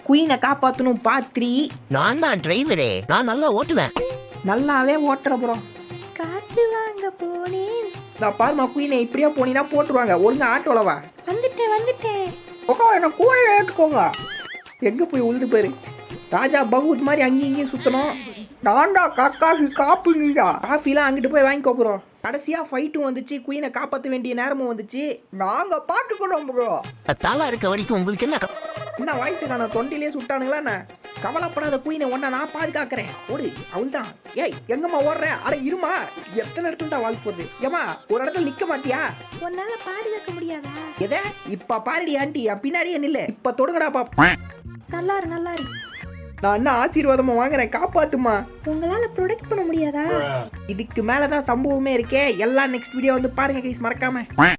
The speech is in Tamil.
குயினை காப்பாற்றணும் பாத்ரி நான் தான் டிரைவரே நான் நல்லா ஓட்டுவேன் நல்லாவே ஓட்டுற ப்ரோ காத்து வாங்க போனேன் நான் பாருமா குயினை இப்படியே போனீங்கன்னா போட்டுருவாங்க ஒழுங்கா ஆட்டோல வா வந்துட்டேன் வந்துட்டேன் உக்கா என்ன கூட ஏற்றுக்கோங்க எங்கே போய் உழுது பாரு ராஜா பகவத் மாதிரி அங்கேயும் இங்கேயும் சுற்றணும் நான்டா காக்காசி காப்பு நீடா காஃபிலாம் அங்கிட்டு போய் வாங்கிக்கோ ப்ரோ கடைசியாக ஃபைட்டும் வந்துச்சு குயினை காப்பாற்ற வேண்டிய நேரமும் வந்துச்சு நாங்கள் பார்த்துக்கிறோம் ப்ரோ தலா இருக்க வரைக்கும் உங்களுக்கு என்ன க- என்ன வாய்ஸ் நான் தொண்டிலே சுட்டானுங்களா என்ன கவலைப்படாத குயினை ஒன்றை நான் பாதுகாக்கிறேன் ஓடு அவள் தான் ஏய் எங்கம்மா ஓடுற அட இருமா எத்தனை இடத்துல தான் வாழ் போகுது ஏமா ஒரு இடத்துல நிற்க மாட்டியா உன்னால பாதுகாக்க முடியாதா எதை இப்ப பாருடி ஆண்டி என் பின்னாடியே நில்லு இப்ப தொடுங்கடா பாப்பா நல்லா இரு நல்லா இரு நான் என்ன ஆசீர்வாதமா வாங்குறேன் காப்பாத்துமா உங்களால ப்ரொடெக்ட் பண்ண முடியாதா இதுக்கு மேலதான் சம்பவமே இருக்கே எல்லாம் நெக்ஸ்ட் வீடியோ வந்து பாருங்க கைஸ் மறக்காம